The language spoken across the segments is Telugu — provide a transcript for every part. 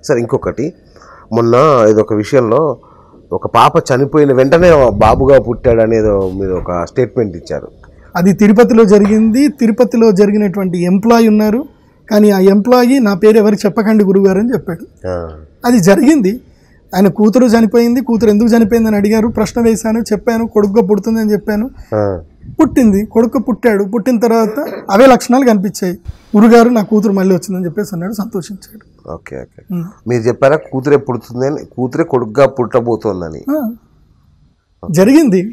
సార్ ఇంకొకటి మొన్న ఇదొక విషయంలో ఒక పాప చనిపోయిన వెంటనే బాబుగా పుట్టాడు అనేది మీరు ఒక స్టేట్మెంట్ ఇచ్చారు అది తిరుపతిలో జరిగింది తిరుపతిలో జరిగినటువంటి ఎంప్లాయీ ఉన్నారు కానీ ఆ ఎంప్లాయీ నా పేరు ఎవరికి చెప్పకండి గురుగారు అని చెప్పాడు ఆ, అది జరిగింది ఆయన కూతురు చనిపోయింది కూతురు ఎందుకు చనిపోయింది అని అడిగారు ప్రశ్న వేశాను చెప్పాను కొడుకుగా పుడుతుంది అని చెప్పాను ఆ, పుట్టింది కొడుకు పుట్టాడు పుట్టిన తర్వాత అవే లక్షణాలు కనిపించాయి గురుగారు నా కూతురు మళ్ళీ వచ్చిందని చెప్పేసి అన్నాడు సంతోషించాడు ఓకే ఓకే మీరు చెప్పారా కూతురే పుడుతుంది అని కూతురే కొడుకుగా పుట్టబోతోందని ఆ, జరిగింది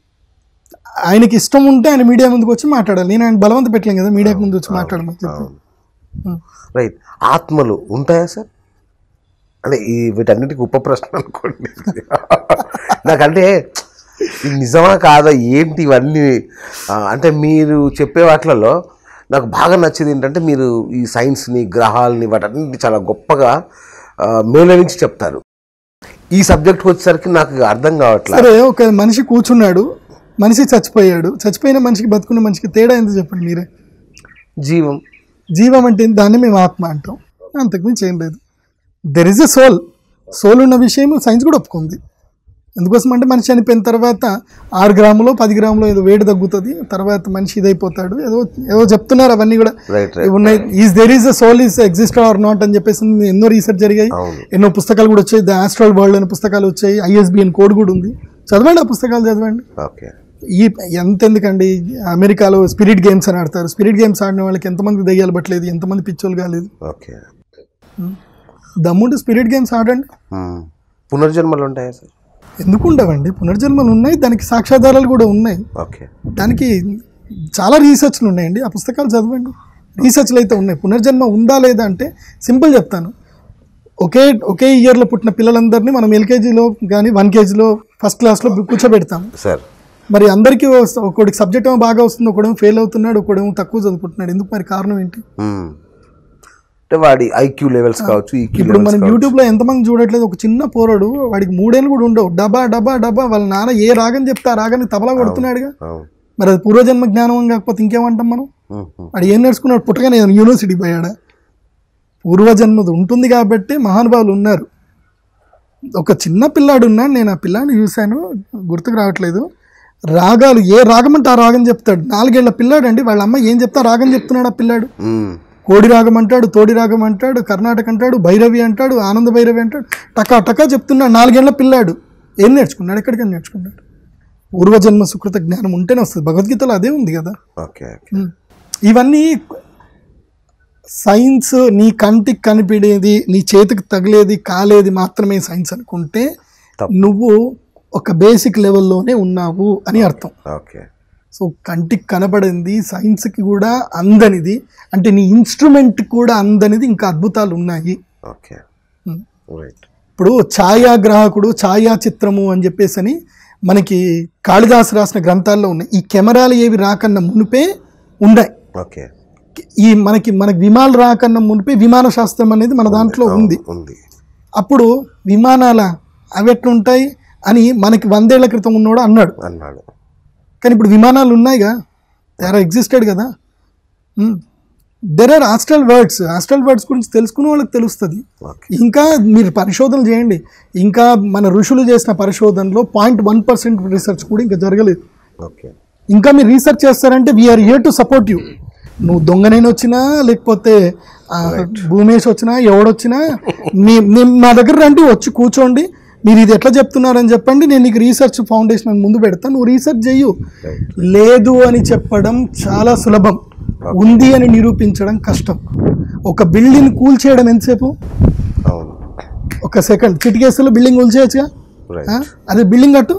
ఆయనకి ఇష్టం ఉంటే ఆయన మీడియా ముందుకు వచ్చి మాట్లాడాలి నేను ఆయన బలవంత పెట్టలేం కదా మీడియాకి ముందు వచ్చి మాట్లాడమని చెప్పి ఉం. రైట్ ఆత్మలు ఉంటాయా సార్ అంటే ఈ వీటన్నిటికి ఉప ప్రశ్న అనుకోండి నాకంటే ఇది నిజమా కాదా ఏంటి ఇవన్నీ ఆ, అంటే మీరు చెప్పే వాటిలలో నాకు బాగా నచ్చేది ఏంటంటే మీరు ఈ సైన్స్ని గ్రహాలని వాటన్నిటి చాలా గొప్పగా ఆ, మేళవించి చెప్తారు ఈ సబ్జెక్ట్కి వచ్చేసరికి నాకు అర్థం కావట్లేదు సరే ఒక మనిషి కూర్చున్నాడు మనిషి చచ్చిపోయాడు చచ్చిపోయిన మనిషికి బతుకున్న మనిషికి తేడా ఎంత చెప్పండి మీరే జీవం జీవం అంటే ఏంటి? దాన్ని మేము ఆత్మ అంటాం అంతకుమించి ఏం లేదు there is a soul soul ఉన్న విషయం సైన్స్ కూడా ఒప్పుకుంది ఎందుకోసం అంటే మనిషి చనిపోయిన తర్వాత ఆరు గ్రాములో పది గ్రాములో ఏదో వేడి తగ్గుతుంది తర్వాత మనిషి ఇదైపోతాడు ఏదో ఏదో చెప్తున్నారు అవన్నీ కూడా రైట్ రైట్ ఉన్నాయి is there is a soul is exist or not అని చెప్పేసి ఎన్నో రీసెర్చ్ జరిగాయి అవును ఎన్నో పుస్తకాలు కూడా వచ్చాయి ద ఆస్ట్రల్ వరల్డ్ అనే పుస్తకాలు వచ్చాయి ఐఎస్బిఎన్ కోడ్ కూడా ఉంది చదవండి ఆ పుస్తకాలు చదవండి ఓకే ఈ ఎంత ఎందుకండి అమెరికాలో స్పిరిట్ గేమ్స్ అని ఆడతారు స్పిరిట్ గేమ్స్ ఆడిన వాళ్ళకి ఎంతమంది దెయ్యాలు పట్టలేదు ఎంతమంది పిచ్చోలు కాలేదు ఓకే దమ్ముంటే స్పిరిట్ గేమ్స్ ఆడండి మ్మ్. పునర్జన్మలు ఉంటాయా సార్ ఎందుకు ఉండవండి పునర్జన్మలు ఉన్నాయి దానికి సాక్ష్యాధారాలు కూడా ఉన్నాయి ఓకే దానికి చాలా రీసెర్చ్లు ఉన్నాయండి ఆ పుస్తకాలు చదవండి రీసెర్చ్లు అయితే ఉన్నాయి పునర్జన్మ ఉందా లేదా అంటే సింపుల్ చెప్తాను ఒకే ఒకే ఇయర్లో పుట్టిన పిల్లలందరినీ మనం ఎల్కేజీలో కానీ వన్ కేజీలో ఫస్ట్ క్లాస్లో కూర్చోబెడతాం సార్ మరి అందరికీ వస్త- ఒకడికి సబ్జెక్ట్ ఏమో బాగా వస్తుంది ఒకడేమో ఫెయిల్ అవుతున్నాడు ఒకడేమో తక్కువ చదువుకుంటున్నాడు ఎందుకు మరి కారణం ఏంటి మ్మ్. అంటే వాడి ఐక్యూ లెవెల్స్ కావచ్చు ఈక్యూ ఇప్పుడు లెవెల్స్ మనం యూట్యూబ్లో ఎంతమంది చూడట్లేదు ఒక చిన్న పోరడు వాడికి మూడేళ్ళు కూడా ఉండవు డబ్బా డబ్బా డబ్బా వాళ్ళ నాన్న ఏ రాగం చెప్తే ఆ రాగాన్ని తబలా కొడుతున్నాడుగా అవును మరి అది పూర్వజన్మ జ్ఞానం కాకపోతే ఇంకేమంటాం మనం మ్మ్. వాడు ఏం నేర్చుకున్నాడు పుట్టగానే యూనివర్సిటీకి పోయాడా పూర్వజన్మది ఉంటుంది కాబట్టి మహానుభావులు ఉన్నారు ఒక చిన్న పిల్లాడు ఉన్నాడు నేను ఆ పిల్లాడిని చూశాను గుర్తుకు రావట్లేదు రాగాలు ఏ రాగం అంటే ఆ రాగం చెప్తాడు నాలుగేళ్ల పిల్లాడు అండి వాళ్ళ అమ్మ ఏం చెప్తా రాగం చెప్తున్నాడు ఆ పిల్లాడు మ్మ్. కోడి రాగం అంటాడు తోడి రాగం అంటాడు కర్ణాటక అంటాడు భైరవి అంటాడు ఆనంద భైరవి అంటాడు టకా టకా చెప్తున్నాడు నాలుగేళ్ల పిల్లాడు ఏం నేర్చుకున్నాడు ఎక్కడికైనా నేర్చుకున్నాడు పూర్వజన్మ సుకృత జ్ఞానం ఉంటేనే వస్తుంది భగవద్గీతలో అదే ఉంది కదా ఓకే ఓకే ఉమ్. ఇవన్నీ సైన్స్ నీ కంటికి కనిపించేది నీ చేతికి తగిలేది కాలేది మాత్రమే సైన్స్ అనుకుంటే తప్పు. నువ్వు ఒక బేసిక్ లెవెల్లోనే ఉన్నావు అని అర్థం ఓకే సో కంటికి కనబడింది సైన్స్కి కూడా అందనిది అంటే నీ ఇన్స్ట్రుమెంట్ కూడా అందనిది ఇంకా అద్భుతాలు ఉన్నాయి ఓకే ఉమ్. రైట్ ఇప్పుడు ఛాయాగ్రాహకుడు ఛాయాచిత్రము అని చెప్పేసి అని మనకి కాళిదాసు రాసిన గ్రంథాల్లో ఉన్నాయి ఈ కెమెరాలు ఏవి రాకన్నా మునిపే ఉన్నాయి ఓకే ఈ మనకి మనకి విమానాలు రాకన్నా మునిపే విమాన శాస్త్రం అనేది మన దాంట్లో ఉంది ఉంది అప్పుడు విమానాల అవి ఎట్లుంటాయి అని మనకి వందేళ్ల క్రితం ఉన్నోడు అన్నాడు అన్నాడు కానీ ఇప్పుడు విమానాలు ఉన్నాయిగా దే ఆర్ ఎగ్జిస్టెడ్ కదా there are astral words astral words గురించి తెలుసుకునే వాళ్ళకి తెలుస్తుంది ఓకే ఇంకా మీరు పరిశోధన చేయండి ఇంకా మన ఋషులు చేసిన పరిశోధనలో పాయింట్ వన్ పర్సెంట్ రీసెర్చ్ కూడా ఇంకా జరగలేదు ఓకే ఇంకా మీరు రీసెర్చ్ చేస్తారంటే we are here to support you నువ్వు దొంగనైనా వచ్చినా లేకపోతే ఆ, భూమేష్ వచ్చినా ఎవడొచ్చినా మీ మీ- మా దగ్గర రండి వచ్చి కూర్చోండి మీరు ఇది ఎట్లా చెప్తున్నారని చెప్పండి నేను నీకు రీసెర్చ్ ఫౌండేషన్ అని ముందు పెడతాను నువ్వు రీసెర్చ్ చెయ్యు లేదు అని చెప్పడం చాలా సులభం ఉంది అని నిరూపించడం కష్టం ఒక బిల్డింగ్ కూల్చేయడం ఎంతసేపు అవును ఒక సెకండ్ చిటికేస్తులో బిల్డింగ్ కూల్చేయచ్చుగా రైట్ ఆ? అదే బిల్డింగ్ కట్టు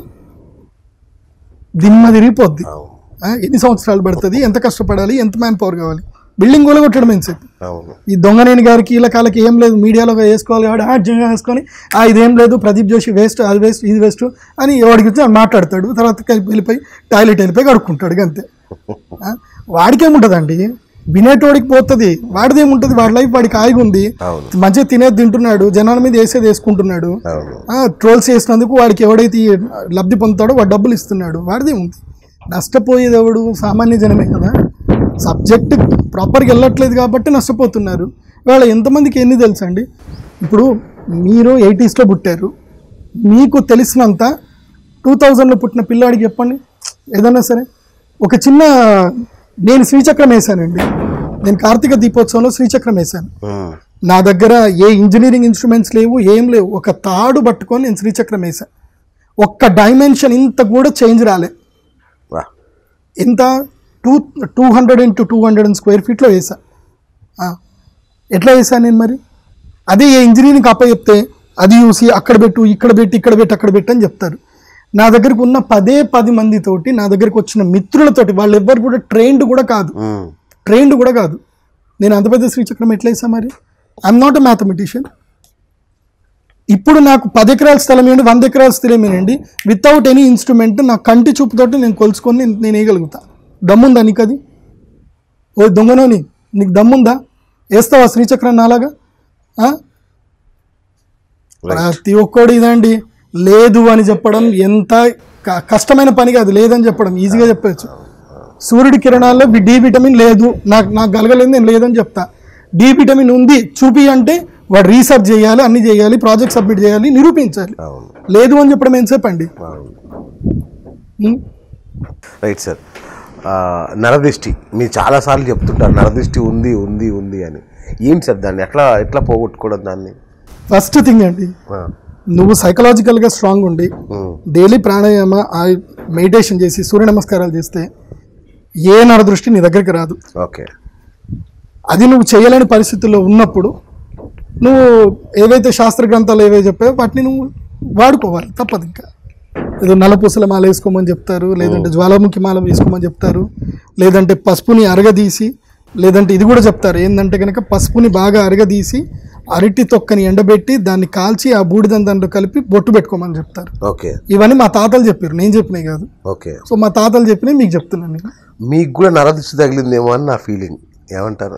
దిమ్మ తిరిగిపోద్ది అవును ఆ, ఎన్ని సంవత్సరాలు పడుతుంది ఎంత కష్టపడాలి ఎంత మ్యాన్ పవర్ కావాలి బిల్డింగ్ కూలగొట్టడం ఎంతసేపు అవును ఈ దొంగనేని గారికి ఇలా కాలకి ఏం లేదు మీడియాలో వేసుకోవాలి కాబట్టి ఆ జంగా వేసుకొని ఆ ఇదేం లేదు ప్రదీప్ జోషి వేస్ట్ అది వేస్ట్ ఇది వేస్ట్ అని ఎవడికి వచ్చి వాడు మాట్లాడతాడు తర్వాత కలిపి వెళ్ళిపోయి టాయిలెట్ వెళ్ళిపోయి కడుక్కుంటాడు ఇక అంతే ఆ, వాడికేముంటుందండి వినేటోడికి పోతుంది వాడిది ఏముంటుంది వాడి లైఫ్ వాడికి హాయిగా ఉంది అవును మంచిగా తినేది తింటున్నాడు జనాల మీద వేసేది వేసుకుంటున్నాడు అవును ట్రోల్స్ చేసినందుకు వాడికి ఎవడైతే ఈ లబ్ధి పొందుతాడో వాడు డబ్బులు ఇస్తున్నాడు వాడిదే ఉంది నష్టపోయేది ఎవడు సామాన్య జనమే కదా సబ్జెక్ట్ ప్రాపర్గా వెళ్ళట్లేదు కాబట్టి నష్టపోతున్నారు వాళ్ళ ఎంతమందికి ఎన్ని తెలుసండి ఇప్పుడు మీరు ఎయిటీస్లో పుట్టారు మీకు తెలిసినంత టూ థౌజండ్లో పుట్టిన పిల్లాడికి చెప్పండి ఏదన్నా సరే ఒక చిన్న నేను శ్రీచక్రం వేశానండి నేను కార్తీక దీపోత్సవంలో శ్రీచక్రం వేశాను ఉమ్, నా దగ్గర ఏ ఇంజనీరింగ్ ఇన్స్ట్రుమెంట్స్ లేవు ఏం లేవు ఒక తాడు పట్టుకొని నేను శ్రీచక్రం వేశాను ఒక్క డైమెన్షన్ ఇంత కూడా చేంజ్ రాలే వా ఎంత two two hundred into two hundred and square ఫీట్లో వేసా ఆ, ఎట్లా వేసాను నేను మరి అదే ఏ ఇంజనీరింగ్ అప్ప చెప్తే అది చూసి అక్కడ పెట్టు ఇక్కడ పెట్టి ఇక్కడ పెట్టి అక్కడ పెట్టు అని చెప్తారు నా దగ్గరకు ఉన్న పదే పది మందితోటి నా దగ్గరకు వచ్చిన మిత్రులతోటి వాళ్ళు ఎవ్వరు కూడా ట్రైన్డ్ కూడా కాదు ఉమ్, ట్రైన్డ్ కూడా కాదు నేను అంత పెద్ద శ్రీచక్రం ఎట్లా వేసా మరి ఐఎమ్ నాట్ ఎ మ్యాథమెటిషియన్ ఇప్పుడు నాకు పది ఎకరాల స్థలం ఏంటి వంద ఎకరాల స్థలం ఏంటండి వితౌట్ ఎనీ ఇన్స్ట్రుమెంట్ నా కంటి చూపుతోటి నేను కొలుసుకొని నేను- నేను వేయగలుగుతా దమ్ముందా నీకు అది ఓ దొంగనోని నీకు దమ్ముందా వేస్తావా శ్రీచక్రం నాలాగా ఆ? ప్రతి ఒక్కడు ఇదండి లేదు అని చెప్పడం ఎంత క- కష్టమైన పని కాదు లేదని చెప్పడం ఈజీగా చెప్పచ్చు సూర్యుడి కిరణాల్లో వి- డి విటమిన్ లేదు నాకు నాకు కలగలేదు నేను లేదని చెప్తా డి విటమిన్ ఉంది చూపి అంటే వాడు రీసెర్చ్ చేయాలి అన్ని చేయాలి ప్రాజెక్ట్ సబ్మిట్ చేయాలి నిరూపించాలి అవును లేదు అని చెప్పడం ఎంతసేపు అండి అవును ఉం? రైట్ సార్ ఆ, నరదృష్టి మీరు చాలాసార్లు చెప్తుంటారు నరదృష్టి ఉంది ఉంది ఉంది అని ఏంటి సార్ దాన్ని ఎట్లా ఎట్లా పోగొట్టుకోవడం దాన్ని ఫస్ట్ థింగ్ అండి ఆ, నువ్వు సైకలాజికల్గా స్ట్రాంగ్ ఉండి ఉమ్, డైలీ ప్రాణాయామ మెడిటేషన్ చేసి సూర్య నమస్కారాలు చేస్తే ఏ నరదృష్టి నీ దగ్గరికి రాదు ఓకే అది నువ్వు చేయలేని పరిస్థితుల్లో ఉన్నప్పుడు నువ్వు ఏవైతే శాస్త్ర గ్రంథాలు ఏవైతే చెప్పావో వాటిని నువ్వు వాడుకోవాలి తప్పదు ఇంకా ఏదో నల్లపూసల మాల వేసుకోమని చెప్తారు లేదంటే జ్వాలాముఖి మాల వేసుకోమని చెప్తారు లేదంటే పసుపుని అరగదీసి లేదంటే ఇది కూడా చెప్తారు ఏంటంటే కనుక పసుపుని బాగా అరగదీసి అరటి తొక్కని ఎండబెట్టి దాన్ని కాల్చి ఆ బూడిదని దాంట్లో కలిపి బొట్టు పెట్టుకోమని చెప్తారు ఓకే ఇవన్నీ మా తాతలు చెప్పారు నేను చెప్పినాయి కాదు ఓకే సో మా తాతలు చెప్పినాయి మీకు చెప్తున్నాను నేను మీకు కూడా నరదృష్టి తగిలిందేమో అని నా ఫీలింగ్ ఏమంటారు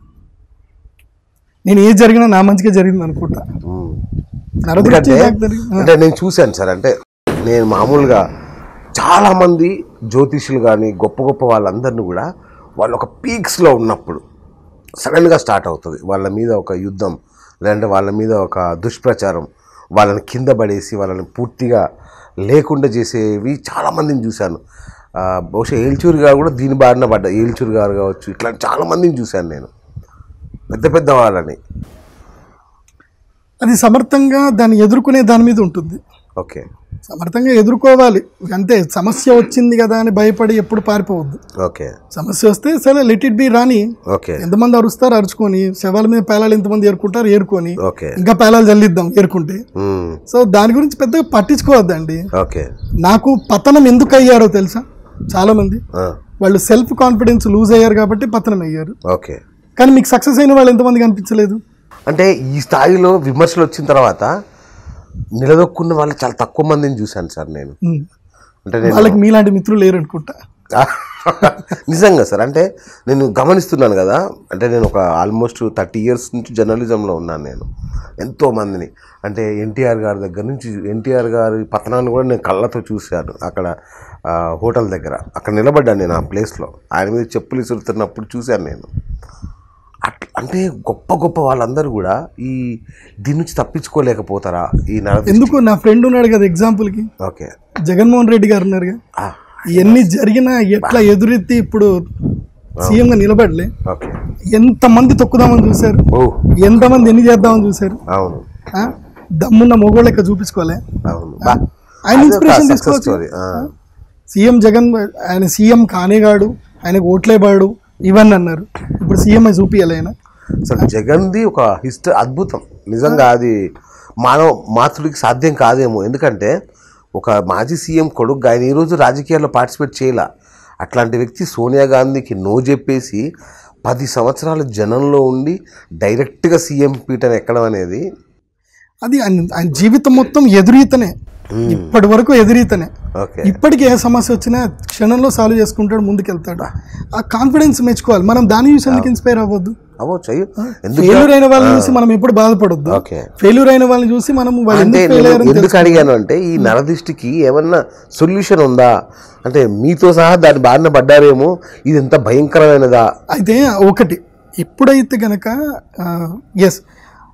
నేను ఏది జరిగినా నా మంచిగా జరిగింది అనుకుంటా ఉమ్. నరదృష్టి ఎందుకంటే నాకు జరిగింది. అంటే నేను చూశాను సార్ అంటే నేను మామూలుగా చాలామంది జ్యోతిష్యులు కానీ గొప్ప గొప్ప వాళ్ళందరినీ కూడా వాళ్ళు ఒక పీక్స్లో ఉన్నప్పుడు సడన్గా స్టార్ట్ అవుతుంది వాళ్ళ మీద ఒక యుద్ధం లేదంటే వాళ్ళ మీద ఒక దుష్ప్రచారం వాళ్ళని కింద పడేసి వాళ్ళని పూర్తిగా లేకుండా చేసేవి చాలామందిని చూశాను ఆ, బహుశా ఏల్చూరి గారు కూడా దీని బారిన పడ్డ ఏల్చూరి గారు కావచ్చు ఇట్లా చాలామందిని చూశాను నేను పెద్ద పెద్ద వాళ్ళని అది సమర్థంగా దాన్ని ఎదుర్కొనే దాని మీద ఉంటుంది ఓకే సమర్థంగా ఎదుర్కోవాలి అంతే సమస్య వచ్చింది కదా అని భయపడి ఎప్పుడు పారిపోవద్దు ఓకే సమస్య వస్తే సరే లెట్ ఇట్ బి రాని ఓకే ఎంతమంది అరుస్తారు అరుచుకొని శవాల మీద పేలాలు ఎంతమంది ఏరుకుంటారు ఏరుకొని ఓకే ఇంకా పేలాలు చల్లిద్దాం ఏరుకుంటే మ్మ్. సో దాని గురించి పెద్దగా పట్టించుకోవద్దండి ఓకే నాకు పతనం ఎందుకు అయ్యారో తెలుసా చాలా మంది ఆ, వాళ్ళు సెల్ఫ్ కాన్ఫిడెన్స్ లూజ్ అయ్యారు కాబట్టి పతనం అయ్యారు ఓకే కానీ మీకు సక్సెస్ అయిన వాళ్ళు ఎంతమంది కనిపించలేదు అంటే ఈ స్థాయిలో విమర్శలు వచ్చిన తర్వాత నిలదొక్కున్న వాళ్ళు చాలా తక్కువ మందిని చూశాను సార్ నేను ఉమ్. అంటే నేను వాళ్ళకి మీలాంటి మిత్రులు లేరు అనుకుంటా నిజంగా సార్ అంటే నేను గమనిస్తున్నాను కదా అంటే నేను ఒక ఆల్మోస్ట్ థర్టీ ఇయర్స్ నుంచి జర్నలిజంలో ఉన్నాను నేను ఎంతో మందిని అంటే ఎన్టీఆర్ గారి దగ్గర నుంచి ఎన్టీఆర్ గారి పతనాన్ని కూడా నేను కళ్ళతో చూశాను అక్కడ ఆ, హోటల్ దగ్గర అక్కడ నిలబడ్డాను నేను ఆ ప్లేస్లో ఆయన మీద చెప్పులు ఇసురుతున్నప్పుడు చూశాను నేను అట్లా అంటే గొప్ప గొప్ప వాళ్ళందరూ కూడా ఈ దీని నుంచి తప్పించుకోలేకపోతారా ఈ నర ఎందుకు నా ఫ్రెండ్ ఉన్నాడు కదా ఎగ్జాంపుల్కి ఓకే జగన్మోహన్ రెడ్డి గారు ఉన్నారుగా ఆ, ఇవన్నీ జరిగినా ఎట్లా ఎదురెత్తి ఇప్పుడు సీఎంగా నిలబడలే ఓకే ఎంతమంది తొక్కుదామని చూశారు ఓ ఎంతమంది ఎన్ని చేద్దామని చూశారు అవును ఆ? దమ్మున్న మొగోళ్ళు లెక్క చూపించుకోలే అవును బా ఆయన అదొక ఇన్స్పిరేషన్ success తీసుకోవచ్చు story. ఆ, సీఎం జగన్ ఆయన సీఎం కానేగాడు ఆయనకు ఓట్లేబాడు ఇవన్నీ అన్నారు ఇప్పుడు సీఎం అయి చూపియాలి ఆయన అసలు జగన్ది ఒక హిస్టరీ అద్భుతం నిజంగా అది మానవ మాతృడికి సాధ్యం కాదేమో ఎందుకంటే ఒక మాజీ సీఎం కొడుకు ఆయన ఈరోజు రాజకీయాల్లో పార్టిసిపేట్ చేయలే అట్లాంటి వ్యక్తి సోనియా గాంధీకి నో చెప్పేసి పది సంవత్సరాలు జనంలో ఉండి డైరెక్ట్గా సీఎం పీఠం ఎక్కడం అనేది అది ఆయన ఆయన జీవితం మొత్తం ఎదురీతనే ఇప్పటి వరకు ఎదురీతనే ఓకే ఇప్పటికి ఏ సమస్య వచ్చినా క్షణంలో సాల్వ్ చేసుకుంటాడు ముందుకెళ్తాడు ఆ కాన్ఫిడెన్స్ మెచ్చుకోవాలి మనం దాని చూసి ఎందుకు ఇన్స్పైర్ అవ్వద్దు అవో చెయ్యి ఎందుకు ఫెయిల్యూర్ అయిన వాళ్ళని చూసి మనం ఎప్పుడు బాధపడొద్దు ఓకే ఫెయిల్యూర్ అయిన వాళ్ళని చూసి మనం వాళ్ళు అంటే ఎందుకు ఫెయిల్ నేను అయ్యారని ఎందుకు అడిగాను అంటే ఈ నరదిష్టికి ఏమన్నా సొల్యూషన్ ఉందా అంటే మీతో సహా దాని బారిన పడ్డారేమో ఇది ఎంత భయంకరమైనదా అయితే ఒకటి ఎప్పుడైతే గనక ఎస్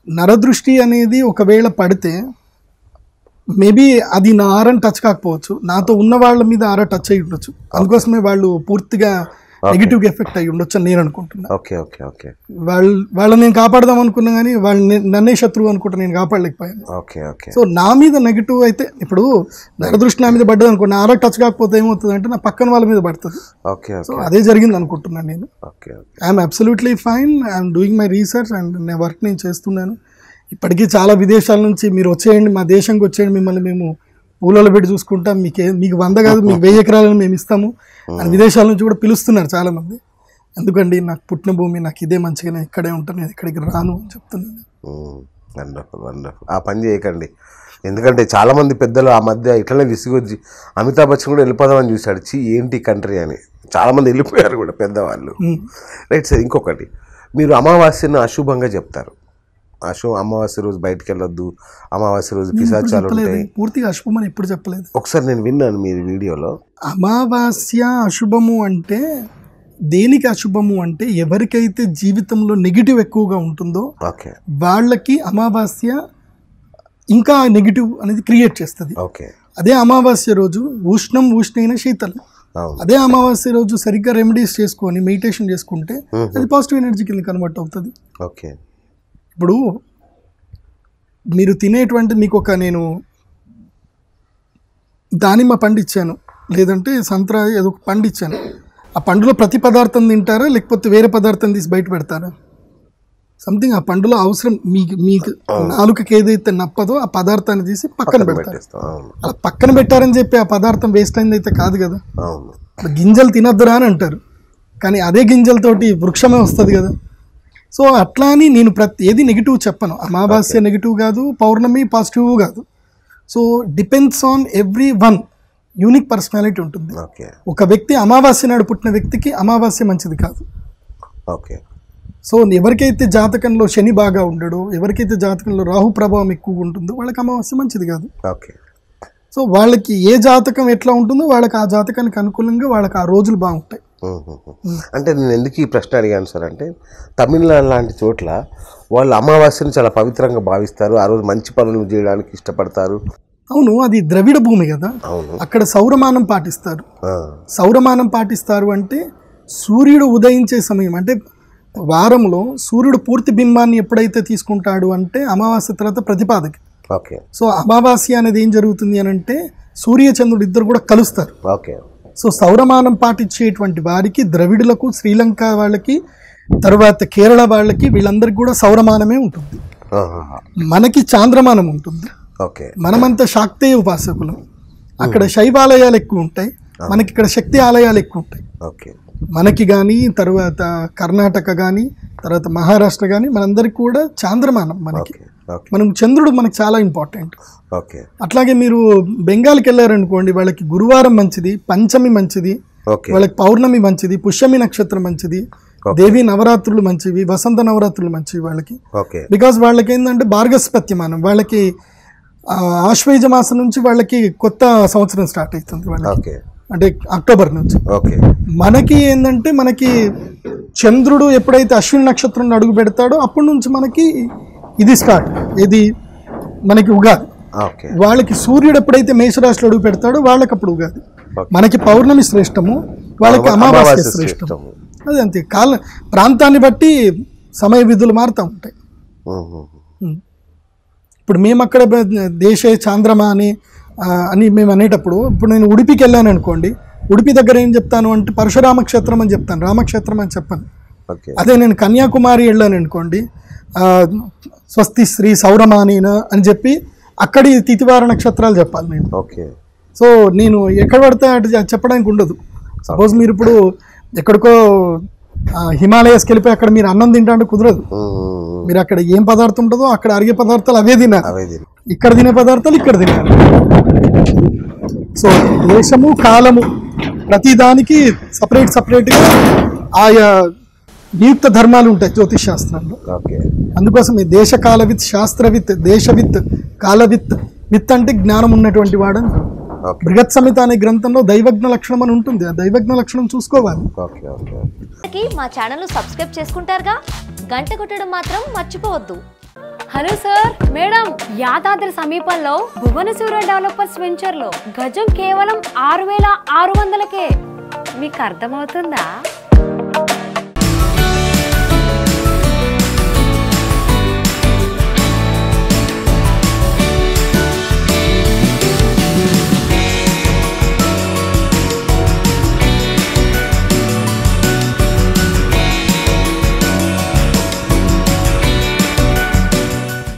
నరదృష్టి అనేది ఒకవేళ పడితే మేబీ అది నా ఆరని టచ్ కాకపోవచ్చు నాతో ఉన్న వాళ్ళ మీద ఆరా టచ్ అయి ఉండొచ్చు అందుకోసమే వాళ్ళు పూర్తిగా నెగిటివ్ ఎఫెక్ట్ అయి ఉండొచ్చు అని నేను అనుకుంటున్నా ఓకే ఓకే ఓకే వాళ్ళు వాళ్ళని నేను కాపాడదాం అనుకున్నా కానీ వాళ్ళు నే- నన్నే శత్రువు అనుకుంటా నేను కాపాడలేకపోయాను ఓకే ఓకే సో నా మీద నెగిటివ్ అయితే ఇప్పుడు నరదృష్టి నా మీద పడ్డది అనుకో నా ఆరా టచ్ కాకపోతే ఏమవుతుంది అంటే నా పక్కన వాళ్ళ మీద పడుతుంది ఓకే సో ఓకే అదే జరిగింది అనుకుంటున్నాను నేను okay I'm absolutely fine I'm doing my research and నేను వర్క్ నేను చేస్తున్నాను ఇప్పటికీ చాలా విదేశాల నుంచి మీరు వచ్చేయండి మా దేశంకి వచ్చేయండి మిమ్మల్ని మేము పూలలో పెట్టి చూసుకుంటాం మీకు ఏ- మీకు వంద కాదు మీకు వెయ్యి ఎకరాలను మేము ఇస్తాము అని విదేశాల నుంచి కూడా పిలుస్తున్నారు చాలామంది ఎందుకండి నాకు పుట్టిన భూమి నాకు ఇదే మంచిగా నేను ఇక్కడే ఉంటాను నేను ఇక్కడికి రాను అని చెప్తున్నాను వండర్ఫుల్ వండర్ఫుల్ ఆ పని చేయకండి ఎందుకంటే చాలామంది పెద్దలు ఆ మధ్య ఇట్లనే విసిగొచ్చి అమితాబ్ బచ్చన్ కూడా వెళ్ళిపోదామని చూశాడు చీ ఏంటి కంట్రీ అని చాలామంది వెళ్ళిపోయారు కూడా పెద్దవాళ్ళు రైట్ సార్ ఇంకొకటి మీరు అమావాస్యను అశుభంగా చెప్తారు అశు అమావాస్య రోజు బయటికి వెళ్ళొద్దు అమావాస్య రోజు పిశాచాలు చెప్పలేదు ఉంటాయి పూర్తిగా అశుభమని ఎప్పుడు చెప్పలేదు ఒకసారి నేను విన్నాను మీరు వీడియోలో అమావాస్య అశుభము అంటే దేనికి అశుభము అంటే ఎవరికైతే జీవితంలో నెగిటివ్ ఎక్కువగా ఉంటుందో ఓకే వాళ్ళకి అమావాస్య ఇంకా నెగిటివ్ అనేది క్రియేట్ చేస్తుంది ఓకే అదే అమావాస్య రోజు ఉష్ణం ఉష్ణైన శీతలం అవును అదే అమావాస్య రోజు సరిగ్గా రెమెడీస్ చేసుకొని మెడిటేషన్ చేసుకుంటే అది పాజిటివ్ ఎనర్జీ కింద కన్వర్ట్ అవుతుంది ఓకే ఇప్పుడు మీరు తినేటువంటి మీకు ఒక నేను దానిమ్మ పండు ఇచ్చాను లేదంటే సంత్రా ఏదో ఒక పండు ఇచ్చాను ఆ పండులో ప్రతి పదార్థం తింటారా లేకపోతే వేరే పదార్థం తీసి బయట పెడతారా సంథింగ్ ఆ పండులో అవసరం మీకు మీకు నాలుకకి ఏదైతే నప్పదో ఆ పదార్థాన్ని తీసి పక్కన పెడతారు పెట్టేస్తాం అవును అలా పక్కన పెట్టారని చెప్పి ఆ పదార్థం వేస్ట్ అయింది అయితే కాదు కదా అవును ఇప్పుడు గింజలు తినద్దురా అని అంటారు కానీ అదే గింజలతోటి వృక్షమే వస్తుంది కదా సో అట్లా అని నేను ప్రతి ఏది నెగిటివ్ చెప్పను అమావాస్య నెగిటివ్ కాదు పౌర్ణమి పాజిటివ్ కాదు so depends on every one unique personality ఉంటుంది ఓకే ఒక వ్యక్తి అమావాస్య నాడు పుట్టిన వ్యక్తికి అమావాస్య మంచిది కాదు ఓకే సో ఎవరికైతే జాతకంలో శని బాగా ఉండడో ఎవరికైతే జాతకంలో రాహు ప్రభావం ఎక్కువ ఉంటుందో వాళ్ళకి అమావాస్య మంచిది కాదు ఓకే సో వాళ్ళకి ఏ జాతకం ఎట్లా ఉంటుందో వాళ్ళకి ఆ జాతకానికి అనుకూలంగా వాళ్ళకి ఆ రోజులు బాగుంటాయి మ్మ్. అంటే నేను ఎందుకు ఈ ప్రశ్న అడిగాను సార్ అంటే తమిళనాడు లాంటి చోట్ల వాళ్ళు అమావాస్యను చాలా పవిత్రంగా భావిస్తారు ఆ రోజు మంచి పనులు చేయడానికి ఇష్టపడతారు అవును అది ద్రవిడ భూమి కదా అవును అక్కడ సౌరమానం పాటిస్తారు ఆ, సౌరమానం పాటిస్తారు అంటే సూర్యుడు ఉదయించే సమయం అంటే వారంలో సూర్యుడు పూర్తి బింబాన్ని ఎప్పుడైతే తీసుకుంటాడు అంటే అమావాస్య తర్వాత ప్రతిపాదకి ఓకే సో అమావాస్య అనేది ఏం జరుగుతుంది అని అంటే సూర్య చంద్రుడు ఇద్దరు కూడా కలుస్తారు ఓకే సో సౌరమానం పాటించేటువంటి వారికి ద్రవిడులకు శ్రీలంక వాళ్ళకి తర్వాత కేరళ వాళ్ళకి వీళ్ళందరికీ కూడా సౌరమానమే ఉంటుంది ఆహాహా. మనకి చాంద్రమానం ఉంటుంది ఓకే మనమంతా శాక్తేయ ఉపాసకులం అక్కడ శైవాలయాలు ఎక్కువ ఉంటాయి మనకి ఇక్కడ శక్తి ఆలయాలు ఎక్కువ ఉంటాయి ఓకే మనకి కానీ తర్వాత కర్ణాటక కానీ తర్వాత మహారాష్ట్ర కానీ మనందరికి కూడా చాంద్రమానం మనకి ఓకే ఓకే మనం చంద్రుడు మనకి చాలా ఇంపార్టెంట్ ఓకే అట్లాగే మీరు బెంగాల్కి వెళ్ళారనుకోండి వాళ్ళకి గురువారం మంచిది పంచమి మంచిది ఓకే వాళ్ళకి పౌర్ణమి మంచిది పుష్యమి నక్షత్రం మంచిది దేవి నవరాత్రులు మంచివి వసంత నవరాత్రులు మంచివి వాళ్ళకి ఓకే బికాజ్ వాళ్ళకి ఏంటంటే భార్గస్పత్యమానం వాళ్ళకి ఆ, ఆశ్వేజ మాసం నుంచి వాళ్ళకి కొత్త సంవత్సరం స్టార్ట్ అవుతుంది వాళ్ళకి ఓకే అంటే అక్టోబర్ నుంచి ఓకే మనకి ఏంటంటే మనకి చంద్రుడు ఎప్పుడైతే అశ్విని నక్షత్రం అడుగు పెడతాడో అప్పటి నుంచి మనకి ఇది స్టార్ట్ ఇది మనకి ఉగాది ఓకే వాళ్ళకి సూర్యుడు ఎప్పుడైతే మేషరాశిలో అడుగు పెడతాడో వాళ్ళకి అప్పుడు ఉగాది Okay. మనకి పౌర్ణమి శ్రేష్టము వాళ్ళకి అమావాస్య శ్రేష్టము అదే అంతే కాల ప్రాంతాన్ని బట్టి సమయ విధులు మారుతూ ఉంటాయి మ్మ్. ఉం. ఇప్పుడు మేము అక్కడ బ- దేశే చాంద్రమా అని ఆ, అని మేము అనేటప్పుడు ఇప్పుడు నేను ఉడిపికి వెళ్ళాను అనుకోండి ఉడిపి దగ్గర ఏం చెప్తాను అంటే పరశురామ క్షేత్రం అని చెప్తాను రామక్షేత్రం అని చెప్పాను ఓకే అదే నేను కన్యాకుమారి వెళ్ళాను అనుకోండి ఆ, స్వస్తి శ్రీ సౌరమానేన అని చెప్పి అక్కడి తిథివార నక్షత్రాలు చెప్పాలి నేను ఓకే సో నేను ఎక్కడ పడితే అటు చె- చెప్పడానికి ఉండదు సపోజ్ మీరు ఇప్పుడు ఎక్కడికో ఆ, హిమాలయస్కి వెళ్ళిపోయి అక్కడ మీరు అన్నం తింటా అంటే కుదరదు మ్మ్. మీరు అక్కడ ఏం పదార్థం ఉంటుందో అక్కడ అరిగే పదార్థాలు అవే తినాలి అవే తిని ఇక్కడ తినే పదార్థాలు ఇక్కడ తినాలి సో దేశము కాలము ప్రతి దానికి సపరేట్ సపరేట్గా ఆయా నియుక్త ధర్మాలు ఉంటాయి జ్యోతిష్ శాస్త్రంలో ఓకే అందుకోసం ఈ దేశ కాలవిత్ శాస్త్రవిత్ దేశవిత్ కాలవిత్ విత్ అంటే జ్ఞానం ఉన్నటువంటి వాడని ఓకే బృహత్ సంహిత అనే గ్రంథంలో దైవజ్ఞ లక్షణం అని ఉంటుంది ఆ దైవజ్ఞ లక్షణం చూసుకోవాలి ఓకే ఓకే కి మా ఛానల్ను సబ్స్క్రైబ్ చేసుకుంటారుగా గంట కొట్టడం మాత్రం మర్చిపోవద్దు హలో సార్ మేడం యాదాద్రి సమీపంలో భువనసూర డెవలపర్స్ వెంచర్ లో గజం కేవలం ఆరు వేల ఆరు వందలకే మీకు అర్థమవుతుందా